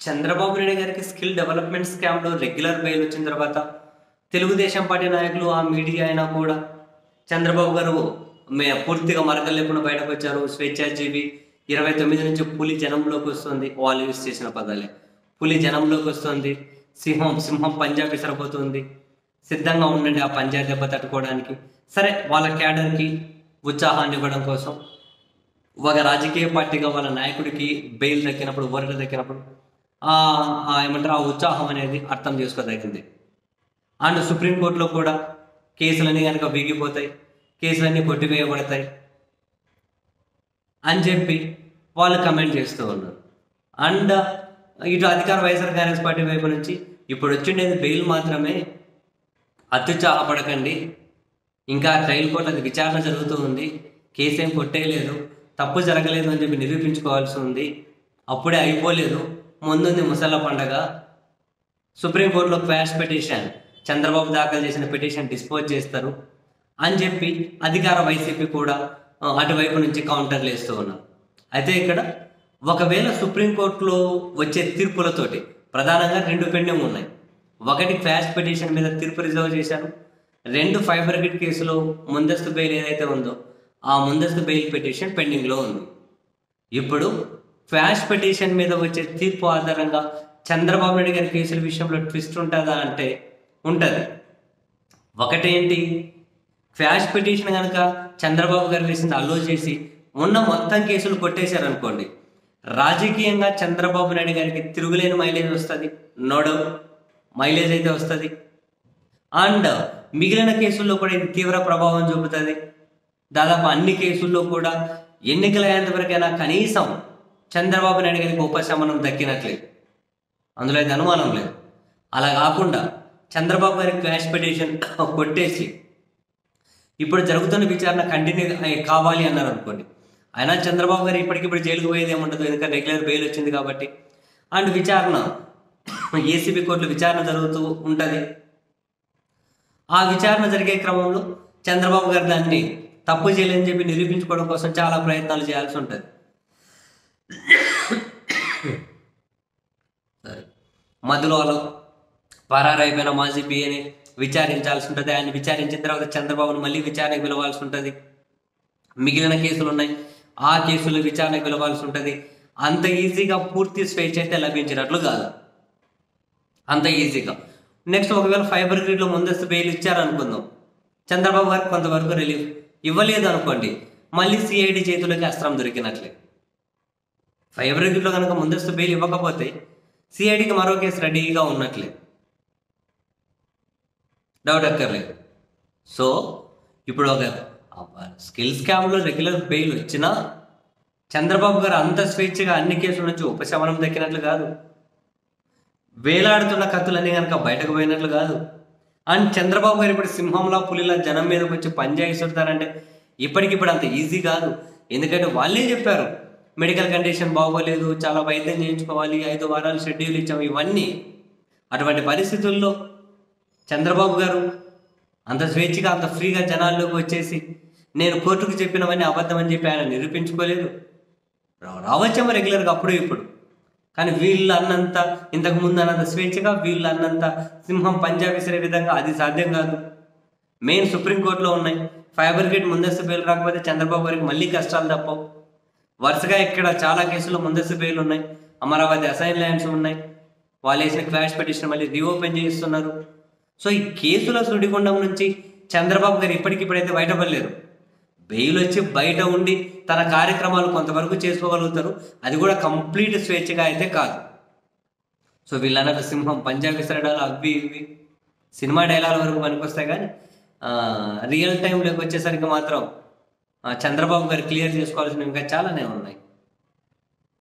చంద్రబాబు నాయుడు గారికి skill development స్కామ్లో regular bail వచ్చిన తర్వాత తెలుగుదేశం పార్టీ నాయకులు ఆ మీడియా అయినా కూడా చంద్రబాబు గారు మే పూర్తిగా మరకలు లేకుండా బయటకు వచ్చారు స్వేచ్ఛాజీవి ఇరవై తొమ్మిది నుంచి పులి జనంలోకి వస్తుంది వాళ్ళు యూజ్ చేసిన పదాలే పులి జనంలోకి వస్తుంది సింహం సింహం పంజాబ్ విసరబోతుంది సిద్ధంగా ఉండండి ఆ పంజాబ్ దెబ్బ తట్టుకోవడానికి సరే వాళ్ళ క్యాడర్కి ఉత్సాహాన్ని ఇవ్వడం కోసం ఒక రాజకీయ పార్టీగా వాళ్ళ నాయకుడికి బెయిల్ దక్కినప్పుడు ఊరట దక్కినప్పుడు ఆ ఆ ఏమంటారు ఆ ఉత్సాహం అనేది అర్థం చేసుకోదగింది అండ్ సుప్రీంకోర్టులో కూడా కేసులన్నీ కనుక వీగిపోతాయి కేసులన్నీ కొట్టివేయబడతాయి అని చెప్పి వాళ్ళు కమెంట్ చేస్తూ ఉన్నారు అండ్ ఇటు అధికార వైఎస్ఆర్ కాంగ్రెస్ పార్టీ వైపు నుంచి ఇప్పుడు వచ్చిండేది బెయిల్ మాత్రమే అత్యుత్సాహపడకండి ఇంకా ట్రయల్ కోర్టు అది విచారణ జరుగుతూ ఉంది కేసు ఏం కొట్టేయలేదు తప్పు జరగలేదు అని చెప్పి నిరూపించుకోవాల్సి ఉంది అప్పుడే అయిపోలేదు ముందుంది ముసళ్ళ పండగ సుప్రీంకోర్టులో క్వాష్ పిటిషన్ చంద్రబాబు దాఖలు చేసిన పిటిషన్ డిస్పోజ్ చేస్తారు అని చెప్పి అధికార వైసీపీ కూడా ఆ, అటువైపు నుంచి కౌంటర్లు వేస్తూ ఉన్నారు అయితే ఇక్కడ ఒకవేళ సుప్రీంకోర్టులో వచ్చే తీర్పులతోటి ప్రధానంగా రెండు పెండింగ్ ఉన్నాయి ఒకటి క్వాష్ పిటిషన్ మీద తీర్పు రిజర్వ్ చేశారు రెండు ఫైబర్ గిట్ కేసులో ముందస్తు బెయిల్ ఏదైతే ఉందో ఆ ముందస్తు బెయిల్ పిటిషన్ పెండింగ్లో ఉంది ఇప్పుడు క్వాష్ పిటిషన్ మీద వచ్చే తీర్పు ఆధారంగా చంద్రబాబు నాయుడు గారి కేసుల విషయంలో ట్విస్ట్ ఉంటుందా అంటే ఉంటుంది ఒకటేంటి క్వాష్ పిటిషన్ కనుక చంద్రబాబు గారు వేసింది అల్లో చేసి ఉన్న మొత్తం కేసులు కొట్టేశారు అనుకోండి రాజకీయంగా చంద్రబాబు నాయుడు గారికి తిరుగులేని మైలేజ్ వస్తుంది నో డౌట్ మైలేజ్ అయితే వస్తుంది అండ్ మిగిలిన కేసుల్లో కూడా ఇది తీవ్ర ప్రభావం చూపుతుంది దాదాపు అన్ని కేసుల్లో కూడా ఎన్నికల అయ్యేంత వరకైనా కనీసం చంద్రబాబు నాయుడు గారికి ఉపశమనం దక్కినట్లేదు అందులో అయితే అనుమానం లేదు అలా కాకుండా చంద్రబాబు గారికి క్వాష్ పిటిషన్ కొట్టేసి ఇప్పుడు జరుగుతున్న విచారణ కంటిన్యూ కావాలి అన్నారు అనుకోండి అయినా చంద్రబాబు గారు ఇప్పటికిప్పుడు జైలుకు పోయేది ఏముండదు ఎందుకంటే రెగ్యులర్ బెయిల్ వచ్చింది కాబట్టి అండ్ విచారణ ఏసీబీ కోర్టులో విచారణ జరుగుతూ ఉంటుంది ఆ విచారణ జరిగే క్రమంలో చంద్రబాబు గారు దాన్ని తప్పు చేయలేదని చెప్పి నిరూపించుకోవడం కోసం చాలా ప్రయత్నాలు చేయాల్సి ఉంటుంది సరే మధ్యలో వాళ్ళు పరారైపోయిన మాజీ పిఏని విచారించాల్సి ఉంటుంది ఆయన విచారించిన తర్వాత చంద్రబాబును మళ్ళీ విచారణకు పిలవాల్సి ఉంటుంది మిగిలిన కేసులు ఉన్నాయి ఆ కేసులు విచారణకు పిలవాల్సి ఉంటుంది అంత ఈజీగా పూర్తి స్వేచ్ఛ అయితే లభించినట్లు కాదు అంత ఈజీగా నెక్స్ట్ ఒకవేళ ఫైబర్ గ్రిడ్లో ముందస్తు బెయిల్ ఇచ్చారనుకుందాం చంద్రబాబు గారికి కొంతవరకు రిలీఫ్ ఇవ్వలేదు అనుకోండి మళ్ళీ సిఐడి చేతులకి అస్త్రం దొరికినట్లే ఫైబర్ గ్రిడ్లో కనుక ముందస్తు బెయిల్ ఇవ్వకపోతే సిఐడికి మరో కేసు రెడీగా ఉన్నట్లే డౌట్ అక్కర్లేదు సో ఇప్పుడు ఒక స్కిల్ స్కామ్లో రెగ్యులర్ బెయిల్ వచ్చినా చంద్రబాబు గారు అంత స్వేచ్ఛగా అన్ని కేసుల నుంచి ఉపశమనం దక్కినట్లు కాదు వేలాడుతున్న కత్తులన్నీ కనుక బయటకు పోయినట్లు కాదు అండ్ చంద్రబాబు గారు ఇప్పుడు సింహంలా పులిలా జనం మీదకి వచ్చి పంజాయిస్తుంటారంటే ఇప్పటికిప్పుడు అంత ఈజీ కాదు ఎందుకంటే వాళ్ళే చెప్పారు మెడికల్ కండిషన్ బాగోలేదు చాలా వైద్యం చేయించుకోవాలి ఐదు వారాలు షెడ్యూల్ ఇచ్చాం ఇవన్నీ అటువంటి పరిస్థితుల్లో చంద్రబాబు గారు అంత స్వేచ్ఛగా అంత ఫ్రీగా జనాల్లోకి వచ్చేసి నేను కోర్టుకు చెప్పినవన్నీ అబద్ధం అని చెప్పి ఆయన నిరూపించుకోలేదు రా- రావచ్చేమో రెగ్యులర్గా అప్పుడు ఇప్పుడు కానీ వీళ్ళు అన్నంత ఇంతకు ముందు అన్నంత స్వేచ్ఛగా వీళ్ళు అన్నంత సింహం పంజాబ్ విసిరే విధంగా అది సాధ్యం కాదు మెయిన్ సుప్రీంకోర్టులో ఉన్నాయి ఫైబర్ గేట్ ముందస్తు బెయిల్ రాకపోతే చంద్రబాబు గారికి మళ్ళీ కష్టాలు తప్పవు వరుసగా ఇక్కడ చాలా కేసులు ముందస్తు బెయిల్ ఉన్నాయి అమరావతి అసైన్ ల్యాండ్స్ ఉన్నాయి వాళ్ళు వేసిన క్వాష్ పిటిషన్ మళ్ళీ రీఓపెన్ చేస్తున్నారు సో ఈ కేసుల సుడిగుండం నుంచి చంద్రబాబు గారు ఇప్పటికిప్పుడైతే బయటపడలేరు బెయిల్ వచ్చి బయట ఉండి తన కార్యక్రమాలు కొంతవరకు చేసుకోగలుగుతారు అది కూడా కంప్లీట్ స్వేచ్ఛగా అయితే కాదు సో వీళ్ళన్నట్టు సింహం పంజాబ్ విసరడాలు అవి ఇవి సినిమా డైలాగ్ వరకు పనికొస్తాయి కానీ రియల్ టైంలోకి వచ్చేసరికి మాత్రం ఆ, చంద్రబాబు గారు క్లియర్ చేసుకోవాల్సినవి ఇంకా చాలానే ఉన్నాయి